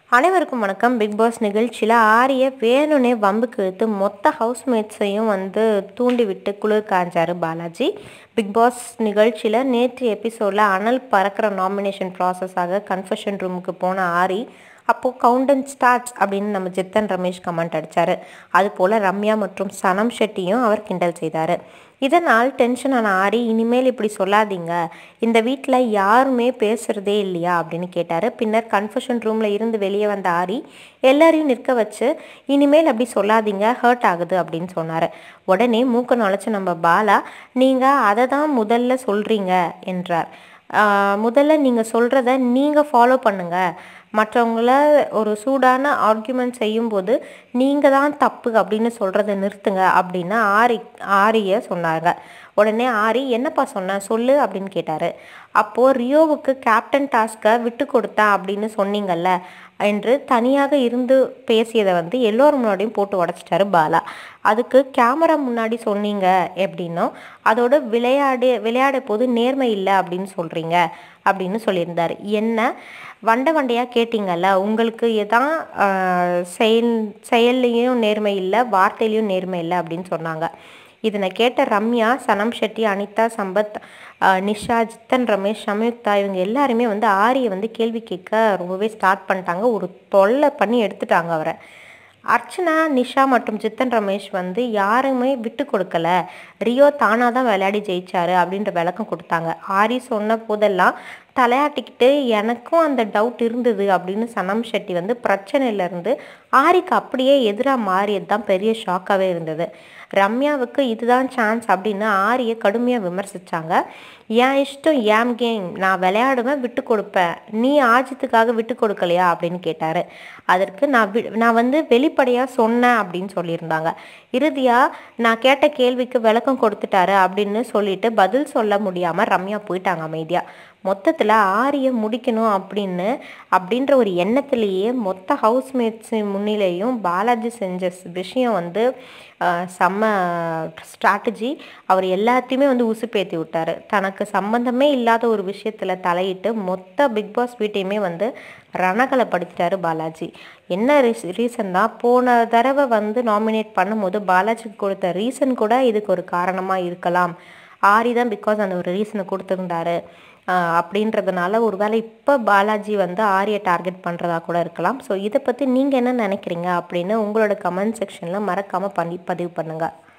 அனைவருக்கும் வணக்கம் big pass நிகழ்ச்சியில் ஆரிய வேணும்னே வம்புக்கு இழுத்து மொத்த ஹவுஸ்மேட்ஸையும் வந்து தூண்டி விட்டு குளிர் காஞ்சாரு பாலாஜி பிக் பாஸ் நிகழ்ச்சியில் நேற்று எபிசோடில் அனல் பறக்கிற நாமினேஷன் ப்ராசஸாக கன்ஃபெஷன் ரூமுக்கு போன ஆரி அப்போது கவுண்டன் ஸ்டார்ட்ஸ் அப்படின்னு நம்ம ஜித்தன் ரமேஷ் கமெண்ட் அடித்தார் அதுபோல் ரம்யா மற்றும் சனம் ஷெட்டியும் அவர் கிண்டல் செய்தார் இதனால் டென்ஷன் ஆன ஆரி இனிமேல் இப்படி சொல்லாதீங்க இந்த வீட்டில் யாருமே பேசுகிறதே இல்லையா அப்படின்னு கேட்டார் பின்னர் கன்ஃபெஷன் ரூமில் இருந்து வெளியே வந்த ஆரி எல்லாரையும் நிற்க வச்சு இனிமேல் அப்படி சொல்லாதீங்க ஹர்ட் ஆகுது அப்படின்னு சொன்னார் உடனே மூக்க நுழைச்ச நம்ம பாலா நீங்கள் அதை தான் முதல்ல சொல்கிறீங்க என்றார் ஆஹ் முதல்ல நீங்கள் சொல்கிறத நீங்கள் ஃபாலோ பண்ணுங்கள் மற்றவங்கள ஒரு சூடான ஆர்கியூமெண்ட் செய்யும்போது நீங்கள் தான் தப்பு அப்படின்னு சொல்கிறத நிறுத்துங்க அப்படின்னு ஆரி ஆரிய சொன்னாங்க உடனே ஆரி என்னப்பா சொன்ன சொல்லு அப்படின்னு கேட்டார் அப்போது ரியோவுக்கு கேப்டன் டாஸ்க்கை விட்டு கொடுத்தேன் அப்படின்னு சொன்னீங்கல்ல என்று தனியாக இருந்து பேசியதை வந்து எல்லோரும் முன்னாடியும் போட்டு உடச்சிட்டாரு பாலா அதுக்கு கேமரா முன்னாடி சொன்னீங்க எப்படின்னும் அதோட விளையாடு விளையாட போது நேர்மை இல்லை அப்படின்னு சொல்கிறீங்க அப்படின்னு சொல்லியிருந்தார் என்ன வண்டை வண்டையாக கேட்டிங்கல்ல உங்களுக்கு எதான் ஆஹ், செயல் செயல்லையும் நேர்மை இல்லை வார்த்தையிலையும் நேர்மை இல்லை அப்படின்னு சொன்னாங்க இதனை கேட்ட ரம்யா சனம் ஷெட்டி அனிதா சம்பத் ஆஹ், நிஷா ஜித்தன் ரமேஷ் சம்யுக்தா இவங்க எல்லாருமே வந்து ஆரியை வந்து கேள்வி கேட்க ரொம்பவே ஸ்டார்ட் பண்ணிட்டாங்க ஒரு தொல்லை பண்ணி எடுத்துட்டாங்க அவரை அர்ச்சனா நிஷா மற்றும் ஜித்தன் ரமேஷ் வந்து யாருமே விட்டு கொடுக்கல ரியோ தானாக தான் விளையாடி ஜெயிச்சாரு அப்படின்ற விளக்கம் கொடுத்தாங்க ஆரி சொன்ன போதெல்லாம் தலையாட்டிக்கிட்டு எனக்கும் அந்த டவுட் இருந்தது அப்படின்னு சனம் ஷெட்டி வந்து பிரச்சனையிலேருந்து ஆரிக்கு அப்படியே எதிராக மாறியது தான் பெரிய ஷாக்காகவே இருந்தது ரம்யாவுக்கு இதுதான் சான்ஸ் அப்படின்னு ஆரியை கடுமையாக விமர்சித்தாங்க என் இஷ்டம் ஏம் கேம் நான் விளையாடுவேன் விட்டு கொடுப்பேன் நீ ஆஜித்துக்காக விட்டு கொடுக்கலையா அப்படின்னு கேட்டார் அதற்கு நான் வி நான் வந்து வெளிப்படையாக சொன்னேன் அப்படின்னு சொல்லியிருந்தாங்க இறுதியாக நான் கேட்ட கேள்விக்கு விளக்கம் கொடுத்துட்டாரு அப்படின்னு சொல்லிட்டு பதில் சொல்ல முடியாமல் ரம்யா போயிட்டாங்க அமைதியாக மொத்தத்தில் ஆரியை முடிக்கணும் அப்படின்னு அப்படின்ற ஒரு எண்ணத்திலேயே மொத்த ஹவுஸ்மேட்ஸ் முன்னிலையும் பாலாஜி செஞ்ச ஸ் விஷயம் வந்து ஆஹ், செம்ம ஸ்ட்ராட்டஜி அவர் எல்லாத்தையுமே வந்து உசுப்பேத்தி விட்டாரு தனக்கு சம்பந்தமே இல்லாத ஒரு விஷயத்தில் தலையிட்டு மொத்த பிக் பாஸ் வீட்டையுமே வந்து ரணகலப்படுத்திட்டாரு பாலாஜி என்ன ரீஸ் ரீசன் தான் போன தடவை வந்து நாமினேட் பண்ணும்போது பாலாஜிக்கு கொடுத்த ரீசன் கூட இதுக்கு ஒரு காரணமாக இருக்கலாம் ஆரி தான் பிகாஸ் அந்த ஒரு ரீசனை கொடுத்துருந்தாரு ஆஹ் அப்படின்றதுனால ஒருவேளை இப்போ பாலாஜி வந்து ஆரியை டார்கெட் பண்ணுறதா கூட இருக்கலாம் ஸோ இதை பற்றி நீங்கள் என்ன நினைக்கிறீங்க அப்படின்னு உங்களோட கமெண்ட் செக்ஷனில் மறக்காமல் பண்ணி பதிவு பண்ணுங்கள்